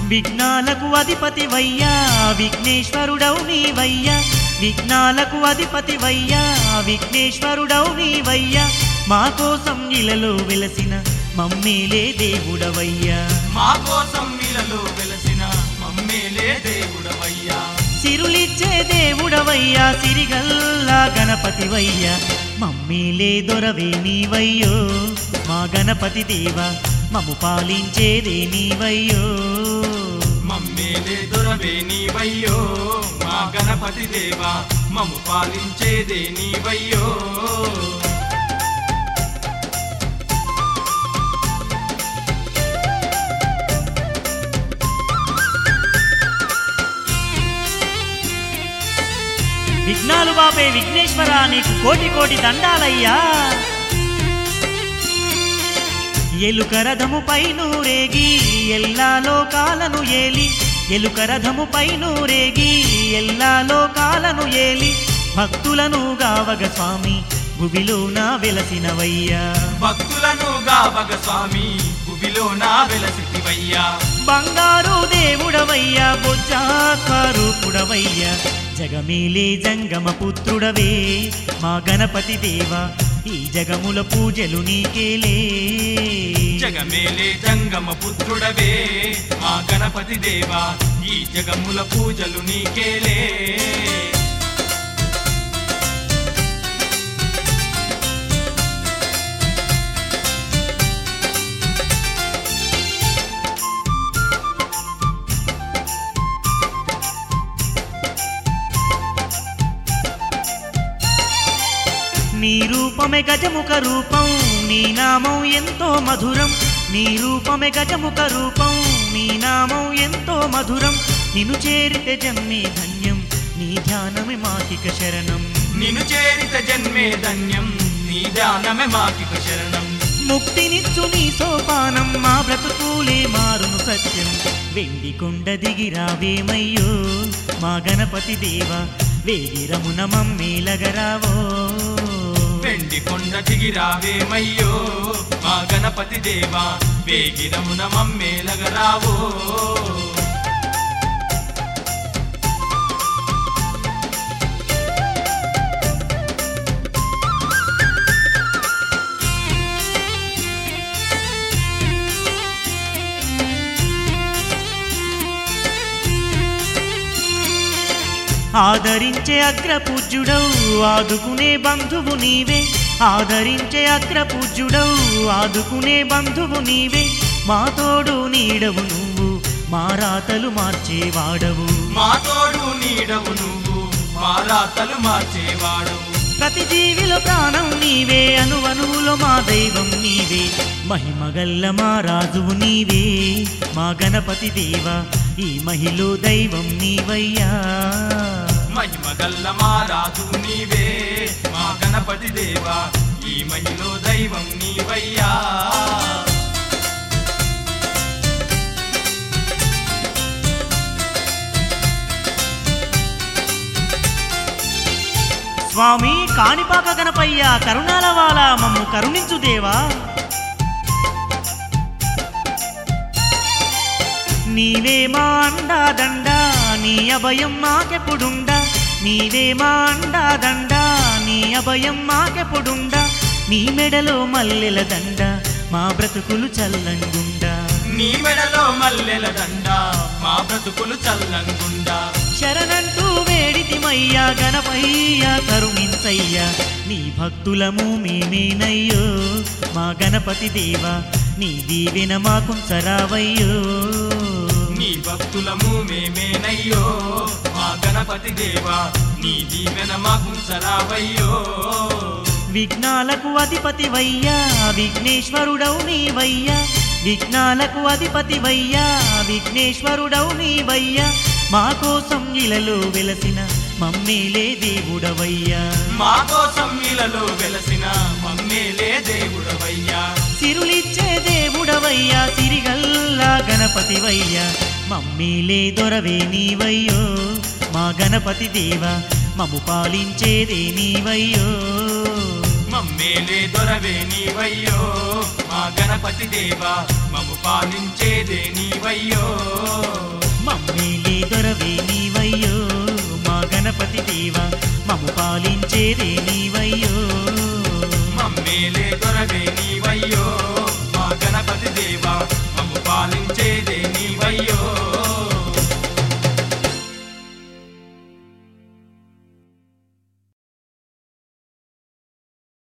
విఘ్నాలకు అధిపతి వయ్యా విఘ్నేశ్వరుడవు నీవయ్యా విఘ్నాలకు అధిపతి వయ్యా విఘ్నేశ్వరుడవు నీవయ్యా మా కోసం ఇలలో వెలసిన మమ్మీలే దేవుడవయ్యా మా కోసం ఇలలో వెలసిన మమ్మేలే దేవుడవయ్యా సిరులిచ్చే దేవుడవయ్యా సిరిగల్లా గణపతివయ్యా మమ్మీలే దొరవే నీవయ్యో మా గణపతి దేవా మము పాలించేదే నీవయ్యో మమ్మేలే దొరవే నీవయ్యో మా గణపతి దేవా మమ్ము పాలించేదే నీవయ్యో విఘ్నాలు బాపే విఘ్నేశ్వర నీకు కోటి కోటి దండాలయ్యా ఎలుక రథము పైనూరేగి ఎల్లా లోకాలను ఏలి ఎలుక రథము పైనూరేగి ఎల్లా లోకాలను ఏలి భక్తులను గావగ స్వామి భువిలోన వెలసినవయ్యా భక్తులను గావగ స్వామి భువిలో నా వెలసివయ్యా బంగారు దేవుడవయ్యా బొజ్జాకారూపుడవయ్యా జగమేలే జంగమ పుత్రుడవే మా గణపతి దేవా ఈ జగముల పూజలు నీకేలే జగమేలే జంగమ పుత్రుడవే మా గణపతి దేవా ఈ జగముల పూజలు నీకేలే నీ రూపమే గజముఖ రూపం నీ నామం ఎంతో మధురం నీ రూపమే గజముఖ రూపం నీ నామం ఎంతో మధురం నిన్ను చేరితే జన్మే ధన్యం నీ ధ్యానమే మాకిక శరణం నిన్ను చేరిత జన్మే ధన్యం నీ ధ్యానమే మాకిక శరణం ముక్తినిచ్చు నీ సోపానం మా బ్రతుకులే మారును సత్యం వెండి కొండ దిగిరావేమయ్యో మా గణపతి దేవా వేగిరమున మమ్మేలగరావో వెండి కొండ దిగిరావేమయ్యో మా గణపతి దేవా వేగిరమున మమ్మేలగరావో ఆదరించే అగ్రపూజ్యుడవు ఆదుకునే బంధువు నీవే ఆదరించే అగ్రపూజ్యుడవు ఆదుకునే బంధువు నీవే మా తోడు నీడవు నువ్వు మా రాతలు మార్చేవాడవు మా తోడు నీడవు నువ్వు మా రాతలు మార్చేవాడవు ప్రతి జీవిలో ప్రాణం నీవే అనువనువులో మా దైవం నీవే మహిమగల్ల మా రాజువు నీవే మా గణపతి దేవా ఈ మహిలో దైవం నీవయ్యా మహిమగల్ల మా రాజు నీవే మా గణపతి దేవా ఈ మహిలో దైవం నీవయ్యా స్వామి కాణిపాక గణపయ్య కరుణాల వాల మమ్ము కరుణించు దేవా నీవే మా అండా దండ నీ అభయం మాకెప్పుడుండా నీవే మా అండా దండ నీ అభయం మాకెప్పుడుండా నీ మెడలో మల్లెల దండ మా బ్రతుకులు చల్లంగుండా నీ మెడలో మల్లెల దండ మా బ్రతుకులు చల్లంగుండా శరణంటూ వేడితిమయ్యా గణపయ్యా కరుణించయ్యా నీ భక్తులము మేమేనయ్యో మా గణపతి దేవా నీ దీవెన మాకుంచరావయ్యో నీ భక్తులము మేమేనయ్యో మా గణపతి దేవా నీ దీవెన మాకుంచరావయ్యో విఘ్నాలకు అధిపతి వయ్యా విఘ్నేశ్వరుడవు నీవయ్యా విఘ్నాలకు అధిపతి వయ్యా విఘ్నేశ్వరుడవు నీవయ్యా మా కోసం ఇలలో వెలసిన మమ్మేలే దేవుడవయ్యా మా కోసం ఇలలో వెలసిన మమ్మేలే దేవుడవయ్యా సిరులిచ్చే దేవుడవయ్యా సిరిగల్లా గణపతివయ్యా మమ్మీలే దొరవే నీవయ్యో మా గణపతి దేవా మము పాలించేదే నీవయ్యో మమ్మేలే దొరవే నీవయ్యో మా గణపతి దేవా మము పాలించేదే నీవయ్యో మమ్మేలే దొరవే నీవయ్యో మా గణపతి దేవా మము పాలించేదే నీ